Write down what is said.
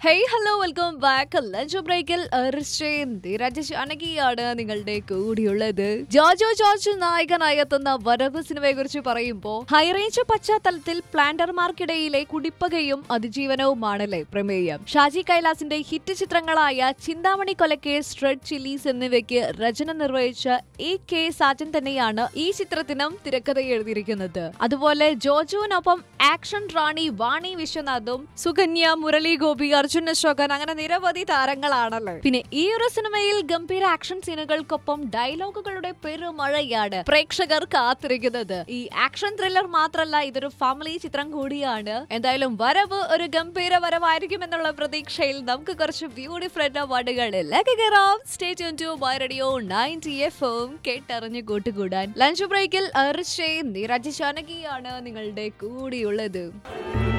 hey hello welcome back lunch ബ്രേക്കിൽ രാജേഷ് അനകിയാണ് നിങ്ങളുടെ കൂടിയുള്ളത് Jojo George നായകനായി എത്തുന്ന വരവ് സിനിമയെ കുറിച്ച് പറയുമ്പോൾ ഹൈറേഞ്ച് പശ്ചാത്തലത്തിൽ പ്ലാന്റർമാർക്കിടയിലെ കുടിപ്പകയും അതിജീവനവുമാണല്ലേ പ്രമേയം ഷാജി കൈലാസിന്റെ ഹിറ്റ് ചിത്രങ്ങളായ ചിന്താമണി കൊലക്കേസ് റെഡ് ചില്ലീസ് എന്നിവയ്ക്ക് രചന നിർവഹിച്ച എ കെ സാജൻ തന്നെയാണ് ഈ ചിത്രത്തിനും തിരക്കഥ എഴുതിയിരിക്കുന്നത് അതുപോലെ ജോജുവിനൊപ്പം ആക്ഷൻ റാണി വാണി വിശ്വനാഥും സുകന്യ മുരളി ഗോപി അർജുൻ അശോകൻ അങ്ങനെ നിരവധി താരങ്ങളാണല്ലോ പിന്നെ ഈ ഒരു സിനിമയിൽ ഗംഭീര ആക്ഷൻ സീനുകൾക്കൊപ്പം ഡയലോഗുകളുടെ പെരുമഴയാണ് പ്രേക്ഷകർ കാത്തിരിക്കുന്നത് ഈ ആക്ഷൻ ത്രില്ലർ മാത്രമല്ല ഇതൊരു ഫാമിലി ചിത്രം കൂടിയാണ് എന്തായാലും വരവ് ഒരു ഗംഭീര വരവായിരിക്കും എന്നുള്ള പ്രതീക്ഷയിൽ നമുക്ക് കുറച്ച് ബ്യൂട്ടിഫുൾ അവാർഡുകളിലേക്ക് കയറാം stay tune to my radio ninety F M കേട്ടറിഞ്ഞ് കൂട്ടുകൂടാൻ ലഞ്ച് ബ്രേക്കിൽ അർഷേ നിരജ് ജാനകിയാണ് നിങ്ങളുടെ കൂടിയുള്ളത്